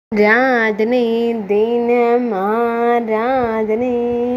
ஆராதனை தினம் ஆராதனை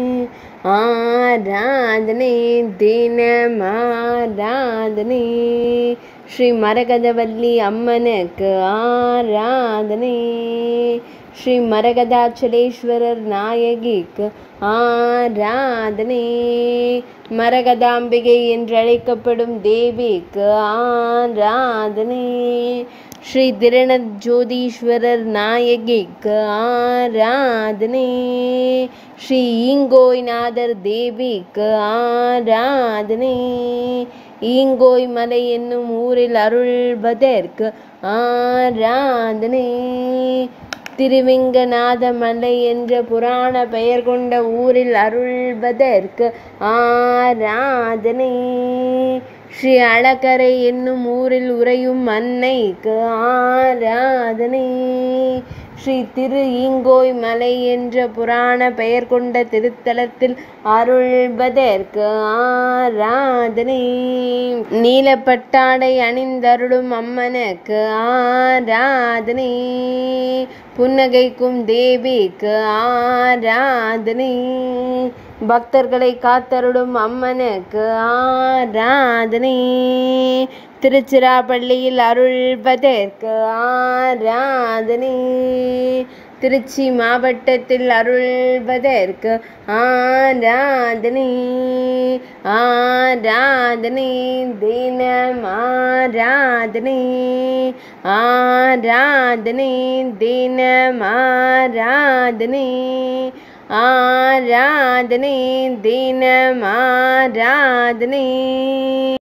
ஆராதனை தினம் ஆராதனை ஸ்ரீ மரகதவல்லி அம்மனுக்கு ஆராதனை ஸ்ரீ மரகதாச்சலேஸ்வரர் நாயகிக்கு ஆராதனை மரகதாம்பிகை என்றழைக்கப்படும் தேவிக்கு ஆராதனை ஸ்ரீ திரணத் ஜோதீஸ்வரர் நாயகிக்கு ஆராதனை ஸ்ரீ ஈங்கோய்நாதர் தேவிக்கு ஆராதனை ஈங்கோய் மலை என்னும் ஊரில் அருள்வதற்கு ஆராதனை திருவிங்கநாத மலை என்ற புராண பெயர் கொண்ட ஊரில் அருள்வதற்கு ஆராதனை ஸ்ரீ அழகரை என்னும் ஊரில் உறையும் அன்னைக்கு ஆராதனை ஸ்ரீ திரு ஈங்கோய் மலை என்ற புராண பெயர் கொண்ட திருத்தலத்தில் அருள்வதற்கு ஆராதனை நீலப்பட்டாடை அணிந்தருளும் அம்மனுக்கு ஆராதனை புன்னகைக்கும் தேவிக்கு ஆராதனை பக்தர்களை காத்தருளும் அம்மனுக்கு ஆராதனை திருச்சிராப்பள்ளியில் அருள்வதற்கு ஆராதனை திருச்சி மாவட்டத்தில் அருள்வதற்கு ஆராதனை ஆராதனை தினம் ஆராதனை ஆராதனை தினம் ஆராதனை ஆராதனை தினம் ஆராதனை